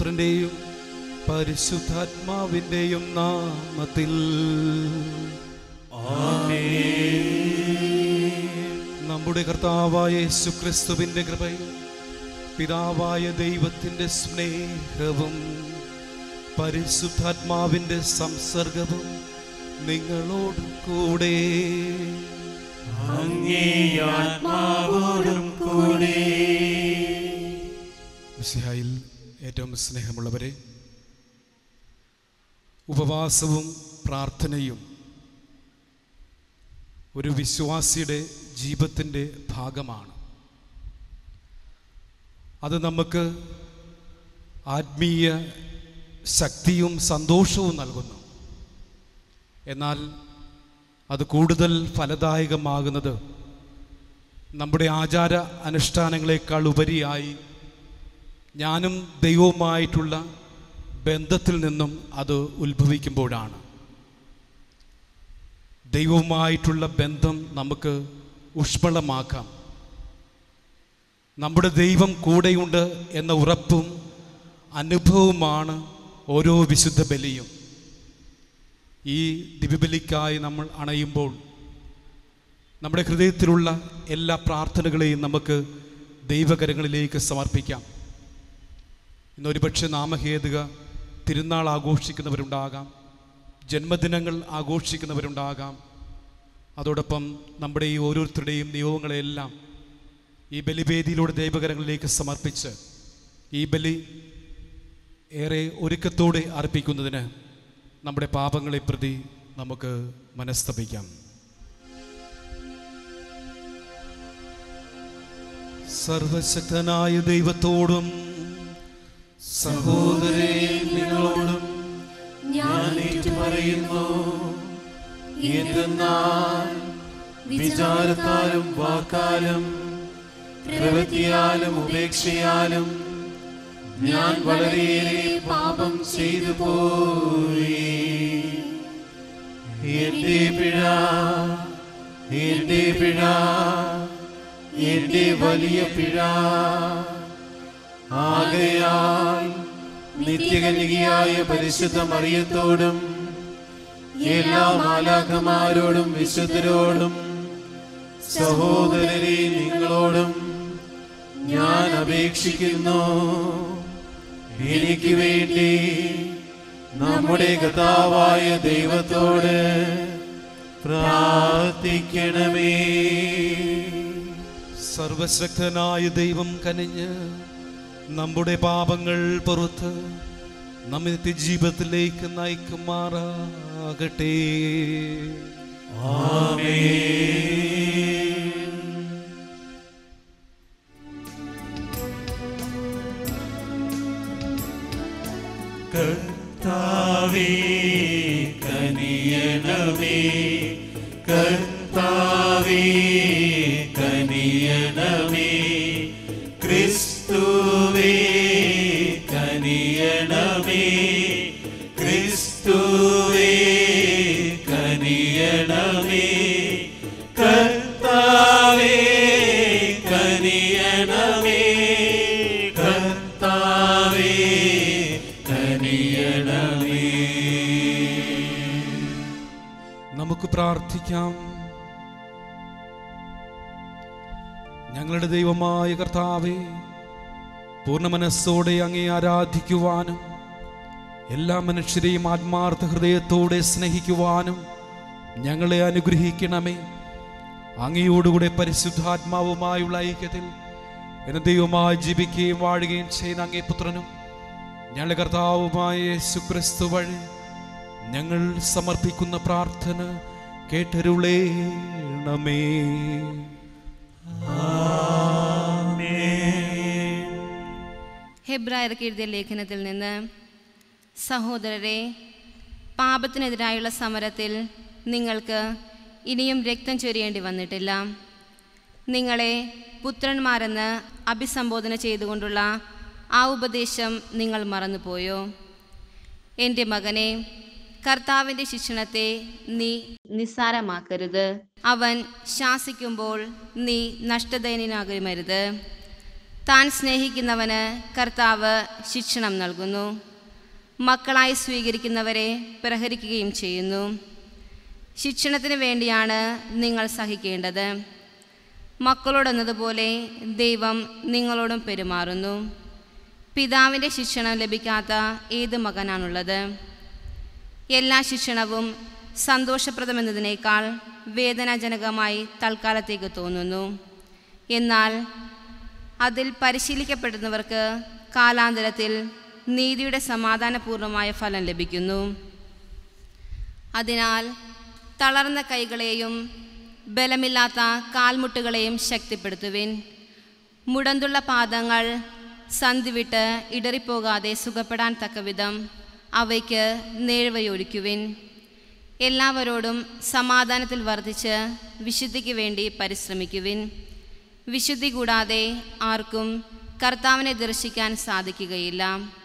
പുത്രന്റെയും പരിശുദ്ധാത്മാവിന്റെയും നാമത്തിൽ നമ്മുടെ കർത്താവായ യേശുക്രിസ്തുവിന്റെ കൃപയും പിതാവായ ദൈവത്തിന്റെ സ്നേഹവും പരിശുദ്ധാത്മാവിന്റെ സംസർഗവും നിങ്ങളോട് കൂടെ ആത്മാവോടും കൂടെ മിശിഹായിൽ ഏറ്റവും സ്നേഹമുള്ളവരെ ഉപവാസവും പ്രാർത്ഥനയും ഒരു വിശ്വാസിയുടെ ജീവിതത്തിൻ്റെ ഭാഗമാണ് അത് നമുക്ക് ആത്മീയ ശക്തിയും സന്തോഷവും നൽകുന്നു എന്നാൽ അത് കൂടുതൽ ഫലദായകമാകുന്നത് നമ്മുടെ ആചാര അനുഷ്ഠാനങ്ങളെക്കാൾ ഉപരിയായി ഞാനും ദൈവവുമായിട്ടുള്ള ബന്ധത്തിൽ നിന്നും അത് ഉത്ഭവിക്കുമ്പോഴാണ് ദൈവവുമായിട്ടുള്ള ബന്ധം നമുക്ക് ഊഷ്മളമാക്കാം നമ്മുടെ ദൈവം കൂടെയുണ്ട് എന്ന ഉറപ്പും അനുഭവവുമാണ് ഓരോ വിശുദ്ധ ബലിയും ഈ ദിവ്യബലിക്കായി നമ്മൾ അണയുമ്പോൾ നമ്മുടെ ഹൃദയത്തിലുള്ള എല്ലാ പ്രാർത്ഥനകളെയും നമുക്ക് ദൈവകരങ്ങളിലേക്ക് സമർപ്പിക്കാം ഇന്നൊരുപക്ഷെ നാമഹേതുക തിരുനാൾ ആഘോഷിക്കുന്നവരുണ്ടാകാം ജന്മദിനങ്ങൾ ആഘോഷിക്കുന്നവരുണ്ടാകാം അതോടൊപ്പം നമ്മുടെ ഈ ഓരോരുത്തരുടെയും നിയോഗങ്ങളെല്ലാം ഈ ബലിവേദിയിലൂടെ ദൈവകരങ്ങളിലേക്ക് സമർപ്പിച്ച് ഈ ബലി ഏറെ ഒരുക്കത്തോടെ അർപ്പിക്കുന്നതിന് നമ്മുടെ പാപങ്ങളെ പ്രതി നമുക്ക് മനസ്തപിക്കാം സർവശക്തനായ ദൈവത്തോടും സഹോദരേ നിങ്ങളോടും ഞാൻ ഏറ്റുപറയുന്നു എന്തെന്നാൽ വിചാരത്താലും വാക്കാലും പ്രവൃത്തിയാലും ഉപേക്ഷയാലും ഞാൻ വളരെയേറെ പാപം ചെയ്തു പോയി എന്റെ പിഴ എന്റെ പിഴ എന്റെ വലിയ പിഴ ആകയാൽ നിത്യകന്യകയായ പരിശുദ്ധ മറിയത്തോടും എല്ലാ മാലാഖമാരോടും വിശുദ്ധരോടും സഹോദരരെ നിങ്ങളോടും ഞാൻ അപേക്ഷിക്കുന്നു എനിക്ക് വേണ്ടി നമ്മുടെ കഥാവായ ദൈവത്തോട് പ്രാർത്ഥിക്കണമേ സർവശക്തനായ ദൈവം കനിഞ്ഞ് നമ്മുടെ പാപങ്ങൾ പുറത്ത് നമ്മെ നിത്യജീവിതത്തിലേക്ക് നയിക്കുമാറാകട്ടെ കർത്താവേ കനിയണമേ കർത്താവേ കനിയണമേ ക്രിസ്തുവേ കനിയണമേ ക്രിസ്തുവേ കനിയണമേ കർത്താവേ കനിയണമേ കർത്താവേ കനിയണമേ നമുക്ക് പ്രാർത്ഥിക്കാം ഞങ്ങളുടെ ദൈവമായ കർത്താവെ പൂർണ്ണ മനസ്സോടെ അങ്ങേ ആരാധിക്കുവാനും എല്ലാ മനുഷ്യരെയും ആത്മാർത്ഥ ഹൃദയത്തോടെ സ്നേഹിക്കുവാനും ഞങ്ങളെ അനുഗ്രഹിക്കണമേ അങ്ങയോടുകൂടെ പരിശുദ്ധാത്മാവുമായുള്ള ഐക്യത്തിൽ എന്ന ദൈവമായി ജീവിക്കുകയും വാഴുകയും ചെയ്യുന്ന അങ്ങേ പുത്രനും ഞങ്ങളുടെ കർത്താവുമായ യേശുക്രിസ്തു വഴി ഞങ്ങൾ സമർപ്പിക്കുന്ന പ്രാർത്ഥന കേട്ടരുളേണമേ ഹെബ്രായർക്ക് എഴുതിയ ലേഖനത്തിൽ നിന്ന് സഹോദരരെ പാപത്തിനെതിരായുള്ള സമരത്തിൽ നിങ്ങൾക്ക് ഇനിയും രക്തം ചൊരിയേണ്ടി വന്നിട്ടില്ല നിങ്ങളെ പുത്രന്മാരെന്ന് അഭിസംബോധന ചെയ്തുകൊണ്ടുള്ള ആ ഉപദേശം നിങ്ങൾ മറന്നുപോയോ എൻ്റെ മകനെ കർത്താവിൻ്റെ ശിക്ഷണത്തെ നീ നിസ്സാരമാക്കരുത് അവൻ ശാസിക്കുമ്പോൾ നീ നഷ്ടദയനാകരുമരുത് താൻ സ്നേഹിക്കുന്നവന് കർത്താവ് ശിക്ഷണം നൽകുന്നു മക്കളായി സ്വീകരിക്കുന്നവരെ പ്രഹരിക്കുകയും ചെയ്യുന്നു ശിക്ഷണത്തിന് വേണ്ടിയാണ് നിങ്ങൾ സഹിക്കേണ്ടത് മക്കളോടെന്നതുപോലെ ദൈവം നിങ്ങളോടും പെരുമാറുന്നു പിതാവിൻ്റെ ശിക്ഷണം ലഭിക്കാത്ത ഏത് മകനാണുള്ളത് എല്ലാ ശിക്ഷണവും സന്തോഷപ്രദമെന്നതിനേക്കാൾ വേദനാജനകമായി തൽക്കാലത്തേക്ക് തോന്നുന്നു എന്നാൽ അതിൽ പരിശീലിക്കപ്പെടുന്നവർക്ക് കാലാന്തരത്തിൽ നീതിയുടെ സമാധാനപൂർണമായ ഫലം ലഭിക്കുന്നു അതിനാൽ തളർന്ന കൈകളെയും ബലമില്ലാത്ത കാൽമുട്ടുകളെയും ശക്തിപ്പെടുത്തുവിൻ മുടന്തുള്ള പാദങ്ങൾ സന്ധി വിട്ട് ഇടറിപ്പോകാതെ സുഖപ്പെടാൻ തക്കവിധം അവയ്ക്ക് നേഴ്വയൊഴിക്കുവിൻ എല്ലാവരോടും സമാധാനത്തിൽ വർദ്ധിച്ച് വിശുദ്ധിക്ക് വേണ്ടി പരിശ്രമിക്കുവിൻ വിശുദ്ധി കൂടാതെ ആർക്കും കർത്താവിനെ ദർശിക്കാൻ സാധിക്കുകയില്ല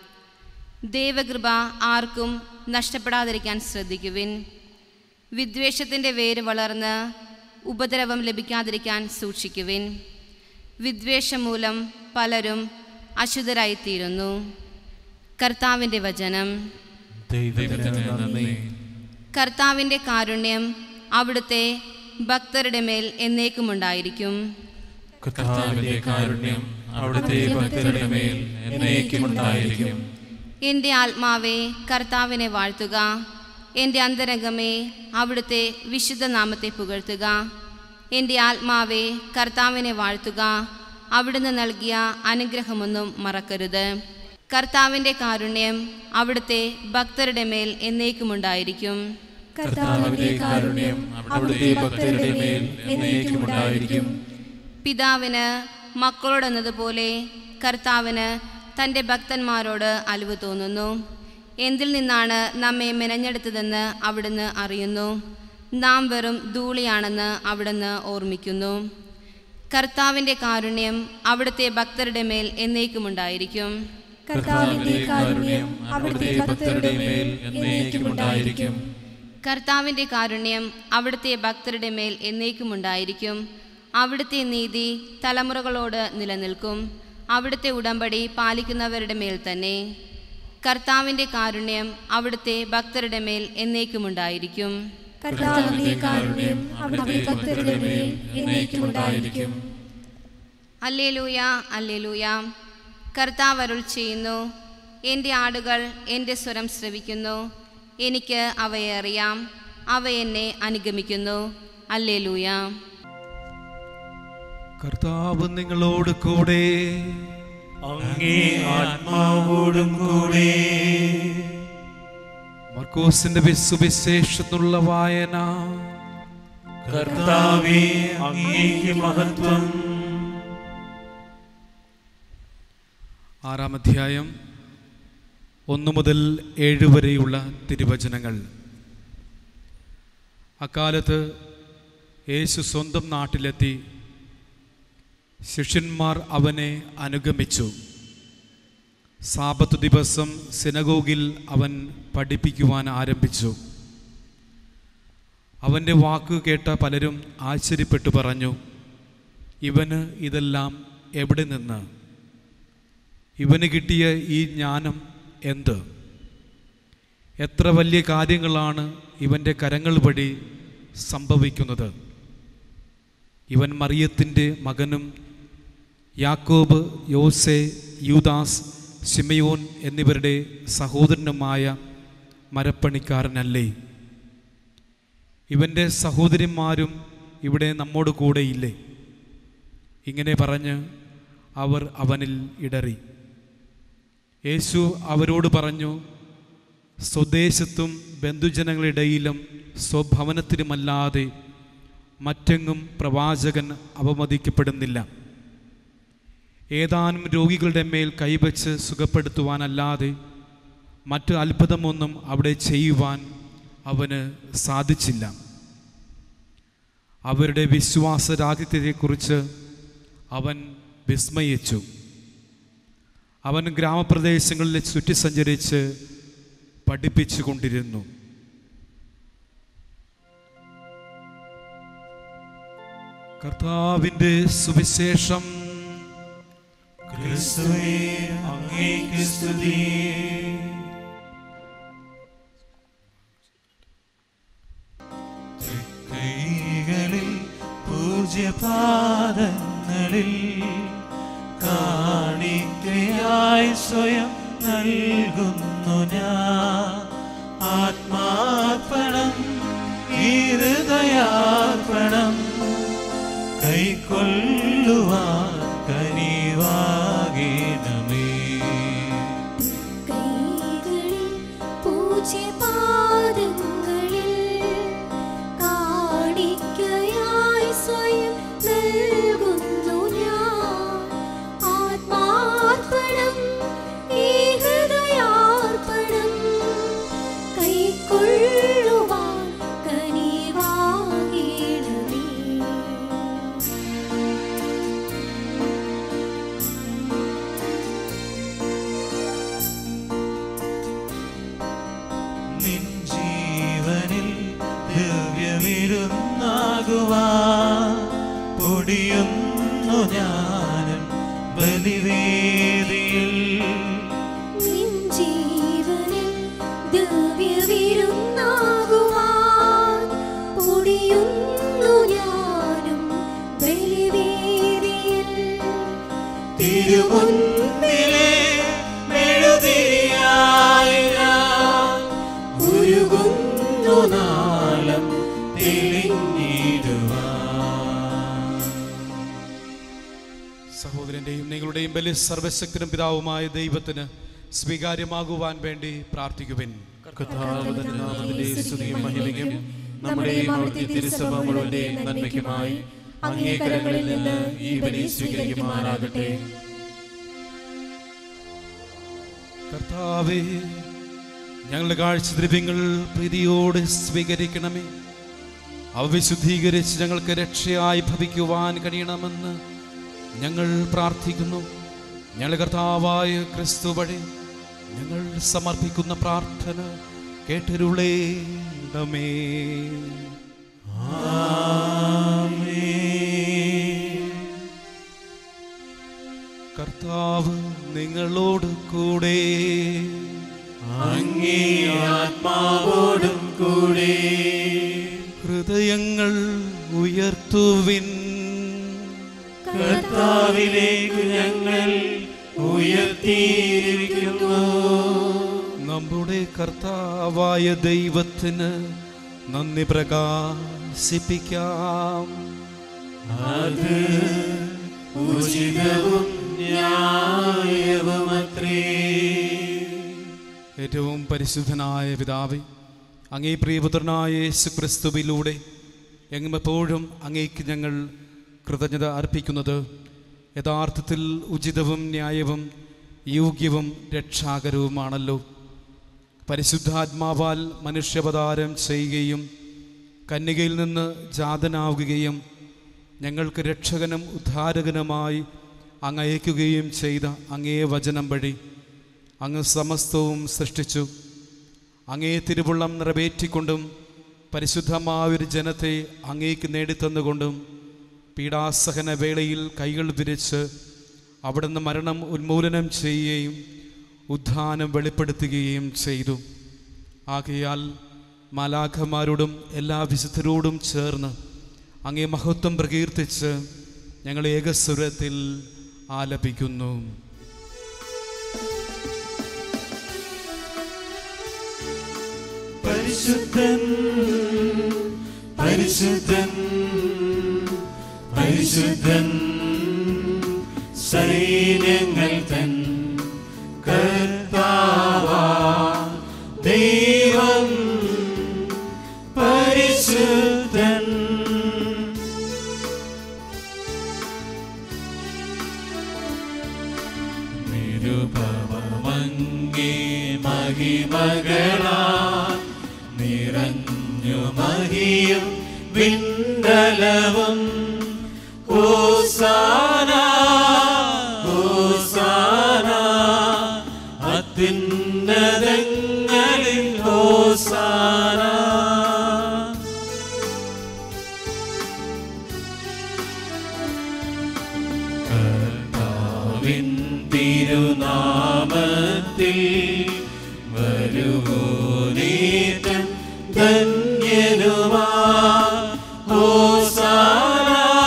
ദൈവകൃപ ആർക്കും നഷ്ടപ്പെടാതിരിക്കാൻ ശ്രദ്ധിക്കുവിൻ വിദ്വേഷത്തിൻ്റെ വേര് വളർന്ന് ഉപദ്രവം ലഭിക്കാതിരിക്കാൻ സൂക്ഷിക്കുവിൻ വിദ്വേഷം മൂലം പലരും അശുദ്ധരായിത്തീരുന്നു കർത്താവിൻ്റെ വചനം ദൈവത്തിന് നന്ദി കർത്താവിൻ്റെ കാരുണ്യം അവിടുത്തെ ഭക്തരുടെ മേൽ എന്നേക്കുമുണ്ടായിരിക്കും കർത്താവിന്റെ കാരുണ്യം അവിടുത്തെ ഭക്തരുടെ മേൽ എന്നേക്കും ഉണ്ടായിരിക്കും എൻ്റെ ആത്മാവെ കർത്താവിനെ വാഴ്ത്തുക എൻ്റെ അന്തരംഗമേ അവിടുത്തെ വിശുദ്ധ നാമത്തെ പുകഴ്ത്തുക എൻ്റെ ആത്മാവെ കർത്താവിനെ വാഴ്ത്തുക അവിടുന്ന് നൽകിയ അനുഗ്രഹമൊന്നും മറക്കരുത് കർത്താവിൻ്റെ കാരുണ്യം അവിടുത്തെ ഭക്തരുടെ മേൽ എന്നേക്കുമുണ്ടായിരിക്കും കർത്താവിന്റെ കാരുണ്യം അവിടുത്തെ ഭക്തരുടെ മേൽ എന്നേക്കും ഉണ്ടായിരിക്കും പിതാവിന് മക്കളോടെന്നതുപോലെ കർത്താവിന് തൻ്റെ ഭക്തന്മാരോട് അലിവ് തോന്നുന്നു എന്തിൽ നിന്നാണ് നമ്മെ മെനഞ്ഞെടുത്തതെന്ന് അവിടുന്ന് അറിയുന്നു നാം വെറും ധൂളിയാണെന്ന് അവിടുന്ന് ഓർമ്മിക്കുന്നു കർത്താവിൻ്റെ കാരുണ്യം അവിടുത്തെ ഭക്തരുടെ മേൽ എന്നേക്കുമുണ്ടായിരിക്കും കർത്താവിന്റെ കാരുണ്യം അവിടുത്തെ ഭക്തരുടെ മേൽ എന്നേക്കും ഉണ്ടായിരിക്കും കർത്താവിൻ്റെ കാരുണ്യം അവിടുത്തെ ഭക്തരുടെ മേൽ എന്നേക്കുമുണ്ടായിരിക്കും അവിടുത്തെ നീതി തലമുറകളോട് നിലനിൽക്കും അവിടുത്തെ ഉടമ്പടി പാലിക്കുന്നവരുടെ മേൽ തന്നെ കർത്താവിൻ്റെ കാരുണ്യം അവിടുത്തെ ഭക്തരുടെ മേൽ എന്നേക്കുമുണ്ടായിരിക്കും കർത്താവിന്റെ കാരുണ്യം അവിടുത്തെ ഭക്തരുടെ മേൽ എന്നേക്കും ഉണ്ടായിരിക്കും അല്ലേലൂയ അല്ലേലൂയ കർത്താവ് അരുൾ ചെയ്യുന്നു എൻ്റെ ആടുകൾ എൻ്റെ സ്വരം ശ്രവിക്കുന്നു എനിക്ക് അവയെ അറിയാം അവ എന്നെ അനുഗമിക്കുന്നു അല്ലേലൂയ കർത്താവ് നിങ്ങളോട് കൂടെ അങ്ങേ ആത്മാവോടും കൂടെ മർക്കോസിന്റെ സുവിശേഷത്തിനുള്ള വായന കർത്താവേ അങ്ങേക്ക് മഹത്വം ആറാം അധ്യായം ഒന്ന് മുതൽ ഏഴ് വരെയുള്ള തിരുവചനങ്ങൾ അക്കാലത്ത് യേശു സ്വന്തം നാട്ടിലെത്തി ശിഷ്യന്മാർ അവനെ അനുഗമിച്ചു സാപത്ത് ദിവസം സിനഗോഗിൽ അവൻ പഠിപ്പിക്കുവാൻ ആരംഭിച്ചു അവൻ്റെ വാക്ക് കേട്ട പലരും ആശ്ചര്യപ്പെട്ടു പറഞ്ഞു ഇവന് ഇതെല്ലാം എവിടെ നിന്ന് ഇവന് കിട്ടിയ ഈ ജ്ഞാനം എന്ത് എത്ര വലിയ കാര്യങ്ങളാണ് ഇവൻ്റെ കരങ്ങൾ വഴി സംഭവിക്കുന്നത് ഇവൻ മറിയത്തിൻ്റെ മകനും യാക്കോബ് യോസെ യൂദാസ് ശിമയോൻ എന്നിവരുടെ സഹോദരനുമായ മരപ്പണിക്കാരനല്ലേ ഇവൻ്റെ സഹോദരിമാരും ഇവിടെ നമ്മോട് കൂടെയില്ലേ ഇങ്ങനെ പറഞ്ഞ് അവർ അവനിൽ ഇടറി യേശു അവരോട് പറഞ്ഞു സ്വദേശത്തും ബന്ധുജനങ്ങളിടയിലും സ്വഭവനത്തിലുമല്ലാതെ മറ്റെങ്ങും പ്രവാചകൻ അവമതിക്കപ്പെടുന്നില്ല ഏതാനും രോഗികളുടെ മേൽ കൈവച്ച് സുഖപ്പെടുത്തുവാനല്ലാതെ മറ്റ് അത്ഭുതമൊന്നും അവിടെ ചെയ്യുവാൻ അവന് സാധിച്ചില്ല അവരുടെ വിശ്വാസരാഹിത്യത്തെക്കുറിച്ച് അവൻ വിസ്മയിച്ചു അവൻ ഗ്രാമപ്രദേശങ്ങളിൽ ചുറ്റി സഞ്ചരിച്ച് പഠിപ്പിച്ചു കൊണ്ടിരുന്നു കർത്താവിൻ്റെ സുവിശേഷം ക്രിസ്തുവേ അങ്ങേക്ക് സ്തുതി കൈകളിൽ പൂജ്യപാദങ്ങളിൽ കാണിക്കയായി സ്വയം നൽകുന്നു ഞാൻ ആത്മാർപ്പണം ഈ ഹൃദയാർപ്പണം കൈക്കൊള്ളുവാൻ കനിവാകേണമേ കൈകളിൽ പൂജ്യപാദങ്ങളിൽ കാണിക്കയായി സ്വയം നൽകുന്നു ഞാൻ ആത്മാർപ്പണം ഈ ഹൃദയാർപ്പണം കൈക്കൊള്ളുവാൻ കനിവാകേണമേ നിൻ ജീവനിൽ ദിവ്യവിരുന്നാകുവാ പൊടിയുന്നു ഞാനും ബലിവേദിയിൽ നിൻ ജീവനിൽ ദിവ്യവിരുന്നാകുവാൻ പൊടിയുന്നു ഞാനും ബലിവേദിയിൽ തിരുമുൻപിലെ മെഴുതിരിയായി ഞാൻ ഉരുകുന്നു നാളം തെളിഞ്ഞിടുവാൻ സഹോദരൻ്റെയും നിങ്ങളുടെയും ബലി സർവശക്തനും പിതാവുമായ ദൈവത്തിന് സ്വീകാര്യമാകുവാൻ വേണ്ടി പ്രാർത്ഥിക്കുവിൻ കർത്താവിന്റെ നാമത്തിലെ സ്തുതിയും മഹിമയും നമ്മുടെയും അവിടുത്തെ തിരുസഭ മുഴുവന്റെയും നന്മയ്ക്കുമായി അങ്ങേക്കരങ്ങളിൽ നിന്ന് ഈ ബലി സ്വീകരിക്കുമാറാകട്ടെ കർത്താവേ ഞങ്ങളുടെ കാഴ്ചദ്രവ്യങ്ങൾ പ്രീതിയോടെ സ്വീകരിക്കണമേ അവ വിശുദ്ധീകരിച്ച് ഞങ്ങൾക്ക് രക്ഷയായി ഭവിക്കുവാൻ കഴിയണമെന്ന് ഞങ്ങൾ പ്രാർത്ഥിക്കുന്നു ഞങ്ങളുടെ കർത്താവായ ക്രിസ്തു വഴി ഞങ്ങൾ സമർപ്പിക്കുന്ന പ്രാർത്ഥന കേട്ടരുളേണമേ കർത്താവ് നിങ്ങളോട് കൂടെ അങ്ങേ ആത്മാവോടും കൂടെ ഹൃദയങ്ങൾ ഉയർത്തുവിൻ കർത്താവിലേക്ക് ഞങ്ങൾ ഉയർത്തിയിരിക്കുന്നു നമ്മുടെ കർത്താവായ ദൈവത്തിന് നന്ദി പ്രകാശിപ്പിക്കാം അത് ഉചിതവും ന്യായവുമത്രേ ഏറ്റവും പരിശുദ്ധനായ പിതാവേ അങ്ങേ പ്രിയപുത്രനായ യേശു ക്രിസ്തുവിലൂടെ എങ്ങും എപ്പോഴും അങ്ങേക്ക് ഞങ്ങൾ കൃതജ്ഞത അർപ്പിക്കുന്നത് യഥാർത്ഥത്തിൽ ഉചിതവും ന്യായവും യോഗ്യവും രക്ഷാകരവുമാണല്ലോ പരിശുദ്ധാത്മാവാൽ മനുഷ്യാവതാരം ചെയ്യുകയും കന്യകയിൽ നിന്ന് ജാതനാവുകയും ഞങ്ങൾക്ക് രക്ഷകനും ഉദ്ധാരകനുമായി അങ്ങ് അയക്കുകയും ചെയ്ത അങ്ങേ വചനം വഴി അങ്ങ് സമസ്തവും സൃഷ്ടിച്ചു അങ്ങേ തിരുവുള്ളം നിറവേറ്റിക്കൊണ്ടും പരിശുദ്ധമായൊരു ജനത്തെ അങ്ങേക്ക് നേടിത്തന്നുകൊണ്ടും പീഡാസഹന വേളയിൽ കൈകൾ വിരിച്ച് അവിടുന്ന് മരണം ഉന്മൂലനം ചെയ്യുകയും ഉദ്ധാനം വെളിപ്പെടുത്തുകയും ചെയ്തു ആകയാൽ മാലാഖമാരോടും എല്ലാ വിശുദ്ധരോടും ചേർന്ന് അങ്ങേ മഹത്വം പ്രകീർത്തിച്ച് ഞങ്ങൾ ഏകസ്വരത്തിൽ ആലപിക്കുന്നു പരിശുദ്ധൻ പരിശുദ്ധൻ പരിശുദ്ധൻ സൈന്യങ്ങൾ തൻ കർത്താവാ ദൈവം പരിശുദ്ധൻ നിരുപമങ്ങേ മഹിമകളാ നിറഞ്ഞു മഹിയും വിണ്ടലവും ഓസാന ഓസാന അത്യുന്നതങ്ങളിൽ ഓസാന കർത്താവിൻ തിരുനാമത്തിൽ വരുവോനേറ്റം ധന്യനുമാ ഹോസാന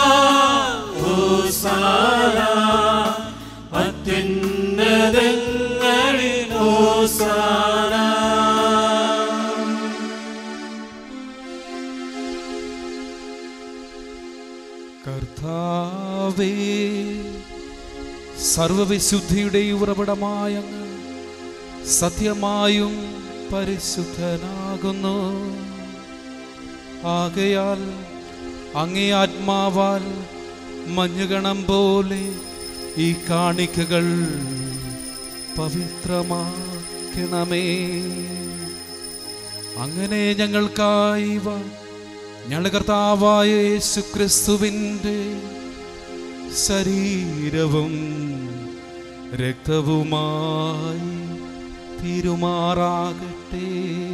ഹോസാന അത്യുന്നതങ്ങളിൽ ഹോസാന കർത്താവേ സർവവിശുദ്ധിയുടെ ഉറവിടമായ അങ്ങ് സത്യമായും പരിശുദ്ധനാകുന്നു ആകയാൽ അങ്ങേ ആത്മാവാൽ മഞ്ഞുകണം പോലെ ഈ കാണിക്കകൾ പവിത്രമാക്കണമേ അങ്ങനെ ഞങ്ങൾക്കായി ഇവ ഞങ്ങളുടെ കർത്താവായ യേശു ക്രിസ്തുവിൻ്റെ ശരീരവും രക്തവുമായി തിരുമാറാകട്ടെ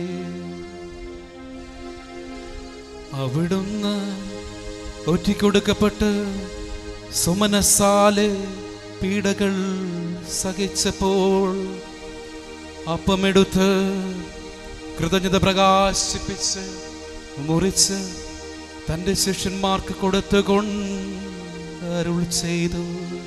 അവിടുന്ന് ഒറ്റിക്കൊടുക്കപ്പെട്ട് സുമനസാലെ പീഡകൾ സഹിച്ചപ്പോൾ അപ്പമെടുത്ത് കൃതജ്ഞത പ്രകാശിപ്പിച്ച് മുറിച്ച് തൻ്റെ ശിഷ്യന്മാർക്ക് കൊടുത്തുകൊണ്ട് അരുൾ ചെയ്തു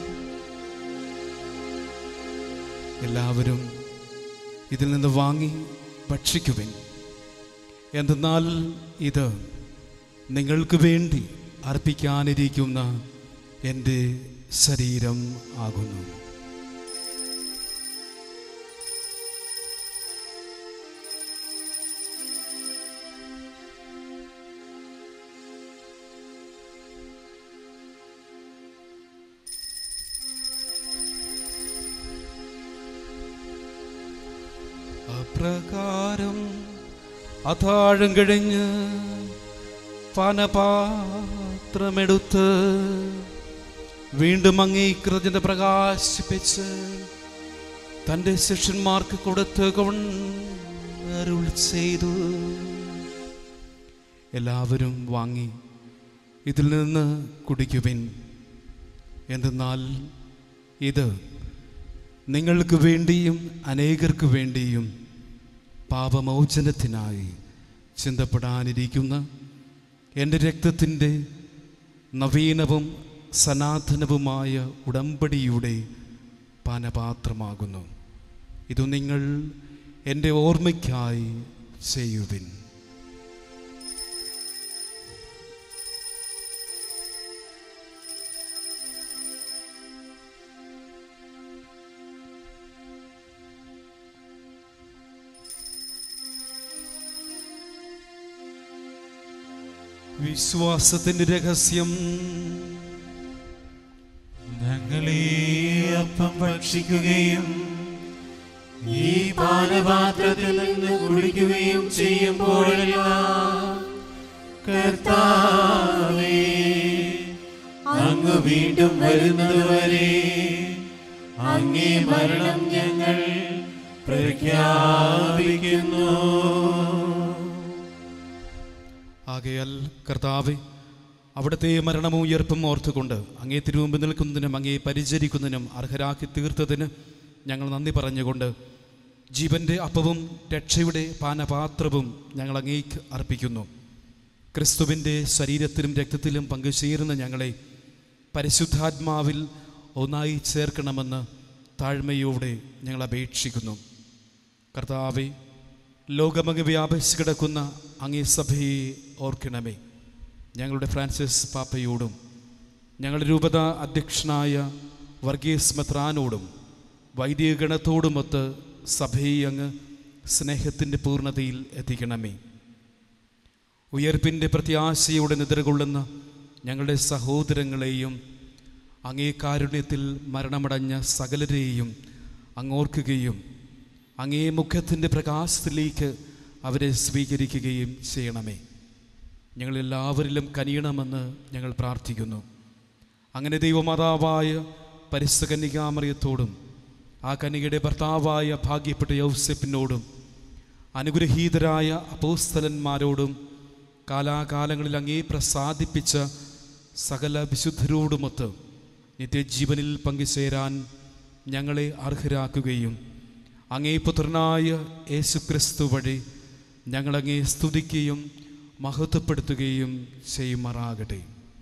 എല്ലാവരും ഇതിൽ നിന്ന് വാങ്ങി ഭക്ഷിക്കുവിൻ എന്തെന്നാൽ ഇത് നിങ്ങൾക്ക് വേണ്ടി അർപ്പിക്കാനിരിക്കുന്ന എൻ്റെ ശരീരം ആകുന്നു അപ്രകാരം അതാഴം കഴിഞ്ഞ് പാനപാത്രമെടുത്ത് വീണ്ടും അംഗീകൃതത പ്രകാശിപ്പിച്ച് തൻ്റെ ശിഷ്യന്മാർക്ക് കൊടുത്ത് അരുൾ ചെയ്തു എല്ലാവരും വാങ്ങി ഇതിൽ നിന്ന് കുടിക്കുവിൻ എന്തെന്നാൽ ഇത് നിങ്ങൾക്ക് വേണ്ടിയും അനേകർക്ക് വേണ്ടിയും പാപമോചനത്തിനായി ചിന്തപ്പെടാനിരിക്കുന്ന എൻ്റെ രക്തത്തിൻ്റെ നവീനവും സനാതനവുമായ ഉടമ്പടിയുടെ പാനപാത്രമാകുന്നു ഇത് നിങ്ങൾ എൻ്റെ ഓർമ്മയ്ക്കായി ചെയ്യുവിൻ വിശ്വാസത്തിന്റെ രഹസ്യം ഞങ്ങളീ അപ്പം ഭക്ഷിക്കുകയും ഈ പാനപാത്രത്തിൽ നിന്ന് കുടിക്കുകയും ചെയ്യുമ്പോഴെല്ലാം കർത്താവേ അങ്ങ് വീണ്ടും വരുന്നതുവരെ അങ്ങേ മരണം ഞങ്ങൾ പ്രഖ്യാപിക്കുന്നു ആകയാൽ കർത്താവെ അവിടുത്തെ മരണവും ഉയർപ്പും ഓർത്തുകൊണ്ട് അങ്ങേ തിരുമുമ്പ് നിൽക്കുന്നതിനും അങ്ങേ പരിചരിക്കുന്നതിനും അർഹരാക്കി തീർത്തതിന് ഞങ്ങൾ നന്ദി പറഞ്ഞുകൊണ്ട് ജീവന്റെ അപ്പവും രക്ഷയുടെ പാനപാത്രവും ഞങ്ങൾ അങ്ങേക്ക് അർപ്പിക്കുന്നു ക്രിസ്തുവിൻ്റെ ശരീരത്തിലും രക്തത്തിലും പങ്കുചേരുന്ന ഞങ്ങളെ പരിശുദ്ധാത്മാവിൽ ഒന്നായി ചേർക്കണമെന്ന് താഴ്മയോടെ ഞങ്ങൾ അപേക്ഷിക്കുന്നു കർത്താവെ ലോകമങ്ങ് വ്യാപിച്ചു കിടക്കുന്ന അങ്ങേ സഭയെ ഓർക്കണമേ ഞങ്ങളുടെ ഫ്രാൻസിസ് പാപ്പയോടും ഞങ്ങളുടെ രൂപത അധ്യക്ഷനായ വർഗീസ് മെത്രാനോടും വൈദികഗണത്തോടുമൊത്ത് സഭയെ അങ്ങ് സ്നേഹത്തിൻ്റെ പൂർണ്ണതയിൽ എത്തിക്കണമേ ഉയർപ്പിൻ്റെ പ്രത്യാശയോടെ നിദ്രകൊള്ളുന്ന ഞങ്ങളുടെ സഹോദരങ്ങളെയും അങ്ങേ കാരുണ്യത്തിൽ മരണമടഞ്ഞ സകലരെയും അങ്ങോർക്കുകയും അങ്ങേ മുഖത്തിൻ്റെ പ്രകാശത്തിലേക്ക് അവരെ സ്വീകരിക്കുകയും ചെയ്യണമേ ഞങ്ങളെല്ലാവരിലും കനിയണമെന്ന് ഞങ്ങൾ പ്രാർത്ഥിക്കുന്നു അങ്ങനെ ദൈവമാതാവായ പരിസ്ഥകന്യകാമറിയത്തോടും ആ കനികയുടെ ഭർത്താവായ ഭാഗ്യപ്പെട്ട യൗസെപ്പിനോടും അനുഗ്രഹീതരായ അപ്പോസ്തലന്മാരോടും കാലാകാലങ്ങളിൽ അങ്ങേ പ്രസാദിപ്പിച്ച സകല വിശുദ്ധരോടുമൊത്ത് നിത്യജീവനിൽ പങ്കുചേരാൻ ഞങ്ങളെ അർഹരാക്കുകയും അങ്ങേ പുത്രനായ യേശുക്രിസ്തു വഴി ഞങ്ങളങ്ങേ സ്തുതിക്കുകയും മഹത്വപ്പെടുത്തുകയും ചെയ്യുമാറാകട്ടെ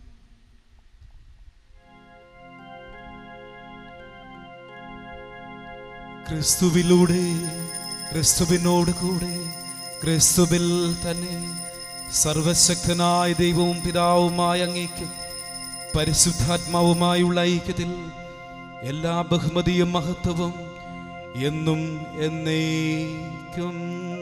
ക്രിസ്തുവിലൂടെ ക്രിസ്തുവിനോട് കൂടെ ക്രിസ്തുവിൽ തന്നെ സർവശക്തനായ ദൈവവും പിതാവുമായ അങ്ങേക്കും പരിശുദ്ധാത്മാവുമായുള്ള ഐക്യത്തിൽ എല്ലാ ബഹുമതിയും മഹത്വവും എന്നും എന്നേക്കും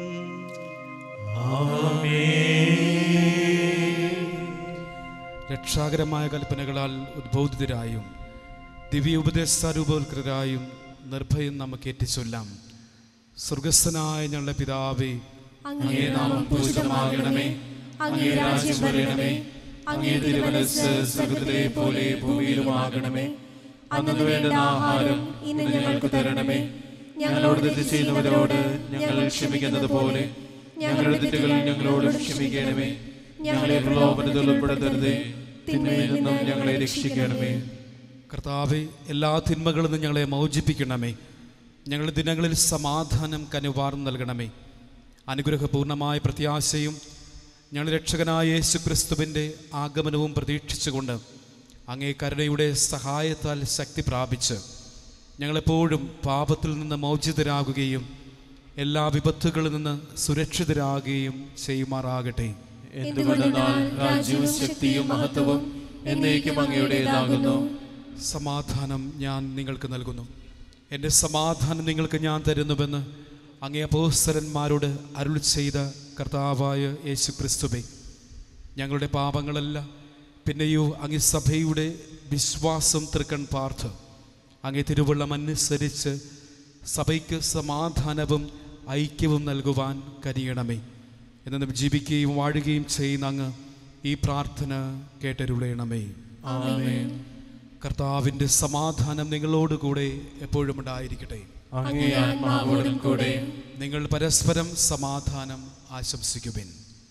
രക്ഷാകരമായ കൽപ്പനകളാൽ ഉദ്ബോധിതരായും ദിവ്യ ഉപദേശാരൂപവൽക്കരായും നിർഭയം നമുക്ക് ഏറ്റിച്ചൊല്ലാം സ്വർഗസ്ഥനായ ഞങ്ങളുടെ പിതാവേ അങ്ങേ നാമം പൂജിതമാകണമേ അങ്ങേ രാജ്യം വരണമേ അങ്ങേ തിരുമനസ് സ്വർഗത്തിലെ പോലെ ഭൂമിയിലുമാകണമേ അന്നു വേണ്ടുന്ന ആഹാരം ഇന്ന് ഞങ്ങൾക്ക് തരണമേ ഞങ്ങളോട് തെറ്റ് ചെയ്യുന്നവരോട് ഞങ്ങൾ ക്ഷമിക്കുന്നത് പോലെ ഞങ്ങളുടെ തെറ്റുകൾ ഞങ്ങളോടും ക്ഷമിക്കണമേ ഞങ്ങളെ പ്രലോഭനത്തിൽ ഉൾപ്പെടുത്തരുതേ തിന്മയിൽ നിന്നും ഞങ്ങളെ രക്ഷിക്കണമേ കർത്താവെ എല്ലാ തിന്മകളിൽ നിന്നും ഞങ്ങളെ മോചിപ്പിക്കണമേ ഞങ്ങളുടെ ദിനങ്ങളിൽ സമാധാനം കനുവാർന്ന് നൽകണമേ അനുഗ്രഹപൂർണമായ പ്രത്യാശയും ഞങ്ങളുടെ രക്ഷകനായ യേശു ക്രിസ്തുവിൻ്റെ ആഗമനവും പ്രതീക്ഷിച്ചുകൊണ്ട് അങ്ങേ കരുണയുടെ സഹായത്താൽ ശക്തി പ്രാപിച്ച് ഞങ്ങളെപ്പോഴും പാപത്തിൽ നിന്ന് മോചിതരാകുകയും എല്ലാ വിപത്തുകളിൽ നിന്ന് സുരക്ഷിതരാകുകയും ചെയ്യുമാറാകട്ടെ എന്തുകൊണ്ടെന്നാൽ രാജ്യവും ശക്തിയും മഹത്വവും എന്നേക്കും അങ്ങയുടേതാകുന്നു സമാധാനം ഞാൻ നിങ്ങൾക്ക് നൽകുന്നു എൻ്റെ സമാധാനം നിങ്ങൾക്ക് ഞാൻ തരുന്നുവെന്ന് അങ്ങേ അപ്പോസ്തലന്മാരോട് അരുൾ ചെയ്ത കർത്താവായ യേശു ക്രിസ്തുവേ ഞങ്ങളുടെ പാപങ്ങളല്ല പിന്നെയോ അങ്ങേ സഭയുടെ വിശ്വാസം തൃക്കൺ പാർത്ത് അങ്ങേ തിരുവള്ളം അനുസരിച്ച് സഭയ്ക്ക് സമാധാനവും ഐക്യവും നൽകുവാൻ കനിയണമേ എന്നും ജീവിക്കുകയും വാഴുകയും ചെയ്യുന്ന അങ്ങ് ഈ പ്രാർത്ഥന കേട്ടരുളയണമേ ആമേൻ കർത്താവിൻ്റെ സമാധാനം നിങ്ങളോടുകൂടെ എപ്പോഴും ഉണ്ടായിരിക്കട്ടെ അങ്ങേ ആത്മാവോടും കൂടെ നിങ്ങൾ പരസ്പരം സമാധാനം ആശംസിക്കുവിൻ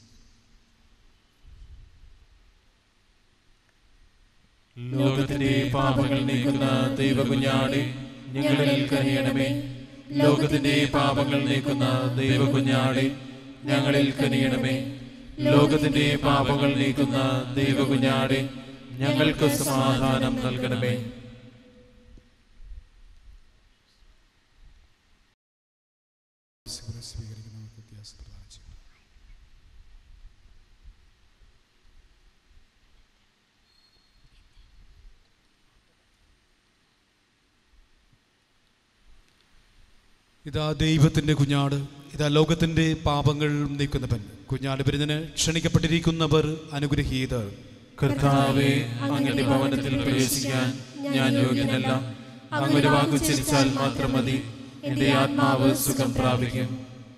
ലോകത്തിന്റെ പാപങ്ങൾ നീക്കുന്ന ദൈവകുഞ്ഞാടെ ഞങ്ങളിൽ കനിയണമേ ലോകത്തിന്റെ പാപങ്ങൾ നീക്കുന്ന ദൈവകുഞ്ഞാടെ ഞങ്ങളിൽ കനിയണമേ ലോകത്തിന്റെ പാപങ്ങൾ നീക്കുന്ന ദൈവകുഞ്ഞാടെ ഞങ്ങൾക്ക് സമാധാനം നൽകണമേ ഇതാ ദൈവത്തിൻ്റെ കുഞ്ഞാട് ഇതാ ലോകത്തിൻ്റെ പാപങ്ങൾ നീക്കുന്നവൻ കുഞ്ഞാട് വരുന്നതിന് ക്ഷണിക്കപ്പെട്ടിരിക്കുന്നവർ അനുഗ്രഹീതർ കർത്താവെ അങ്ങയുടെ ഭവനത്തിൽ പ്രവേശിക്കാൻ ഞാൻ യോഗ്യനല്ല അങ്ങൊരു വാക്കുച്ചരിച്ചാൽ മാത്രം മതി എന്റെ ആത്മാവ് സുഖം പ്രാപിക്കും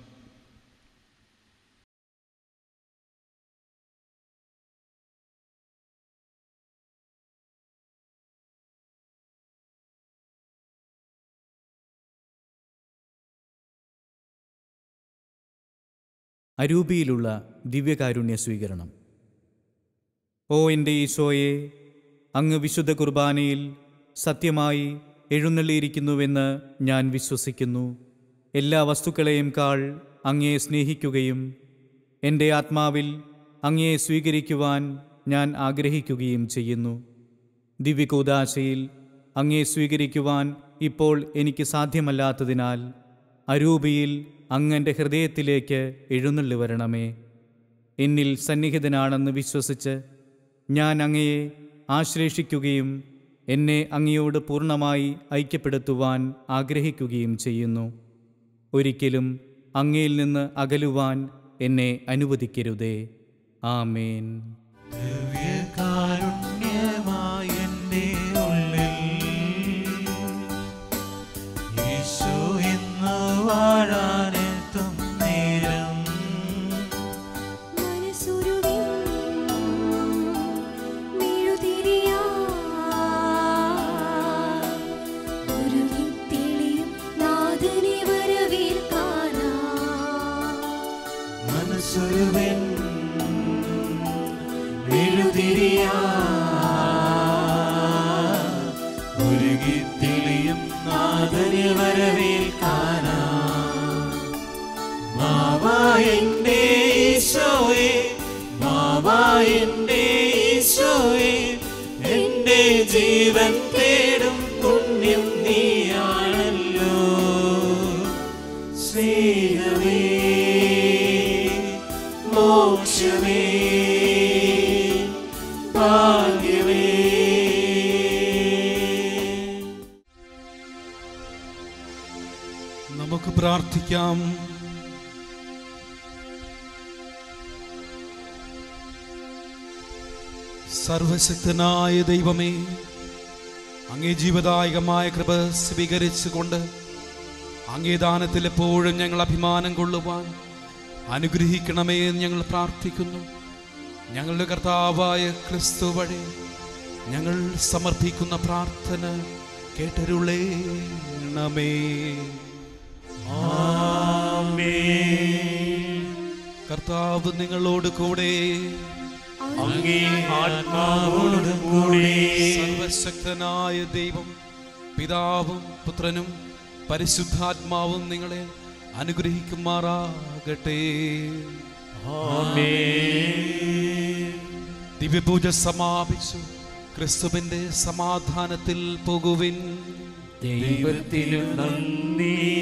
അരൂപിയിലുള്ള ദിവ്യകാരുണ്യ സ്വീകരണം ഓ എൻ്റെ ഈശോയെ അങ്ങ് വിശുദ്ധ കുർബാനയിൽ സത്യമായി എഴുന്നള്ളിയിരിക്കുന്നുവെന്ന് ഞാൻ വിശ്വസിക്കുന്നു എല്ലാ വസ്തുക്കളെയും കാൾ അങ്ങയെ സ്നേഹിക്കുകയും എൻ്റെ ആത്മാവിൽ അങ്ങയെ സ്വീകരിക്കുവാൻ ഞാൻ ആഗ്രഹിക്കുകയും ചെയ്യുന്നു ദിവ്യകൂദാശയിൽ അങ്ങയെ സ്വീകരിക്കുവാൻ ഇപ്പോൾ എനിക്ക് സാധ്യമല്ലാത്തതിനാൽ അരൂപിയിൽ അങ്ങൻ്റെ ഹൃദയത്തിലേക്ക് എഴുന്നള്ളി വരണമേ എന്നിൽ സന്നിഹിതനാണെന്ന് വിശ്വസിച്ച് ഞാൻ അങ്ങയെ ആശ്ലേഷിക്കുകയും എന്നെ അങ്ങയോട് പൂർണ്ണമായി ഐക്യപ്പെടുത്തുവാൻ ആഗ്രഹിക്കുകയും ചെയ്യുന്നു ഒരിക്കലും അങ്ങയിൽ നിന്ന് അകലുവാൻ എന്നെ അനുവദിക്കരുതേ ആമേൻ ദിവ്യകാരുണ്യമായെന്റെ ഉള്ളിൽ യേശു ഇന്ന് വാഴാനെത്തും നേരം മനസ്സുരുകിൻ മെഴുതിരിയായി ഉരുകിത്തെളിയും നാഥനെ വരവേൽക്കാനായി മനസ്സൊരുവൻ വീഴ വരവേൽക്കാനാ മാവാ എൻ്റെ ഈശോയെ മാവാ എൻ്റെ ഈശോയെ എൻ്റെ ജീവൻ തേടും പുണ്യം നീയാണല്ലോ സ്നേഹമേ മോക്ഷമേ ഭാഗ്യമേ നമുക്ക് പ്രാർത്ഥിക്കാം സർവശക്തനായ ദൈവമേ അങ്ങേ ജീവദായകമായ കൃപ സ്വീകരിച്ചുകൊണ്ട് അങ്ങേ ദാനത്തിൽ എപ്പോഴും ഞങ്ങൾ അഭിമാനം കൊള്ളുവാൻ അനുഗ്രഹിക്കണമേ എന്ന് ഞങ്ങൾ പ്രാർത്ഥിക്കുന്നു ഞങ്ങളുടെ കർത്താവായ ക്രിസ്തു വഴി ഞങ്ങൾ സമർപ്പിക്കുന്ന പ്രാർത്ഥന കേട്ടരുളേണമേ കർത്താവ് നിങ്ങളോട് കൂടെ അങ്ങേ ആത്മാവോടും കൂടെ സർവശക്തനായ ദൈവം പിതാവും പുത്രനും പരിശുദ്ധാത്മാവും നിങ്ങളെ അനുഗ്രഹിക്കുമാറാകട്ടെ ദിവ്യപൂജ സമാപിച്ചു ക്രിസ്തുവിന്റെ സമാധാനത്തിൽ പോകുവിൻ ദൈവത്തിനു നന്ദി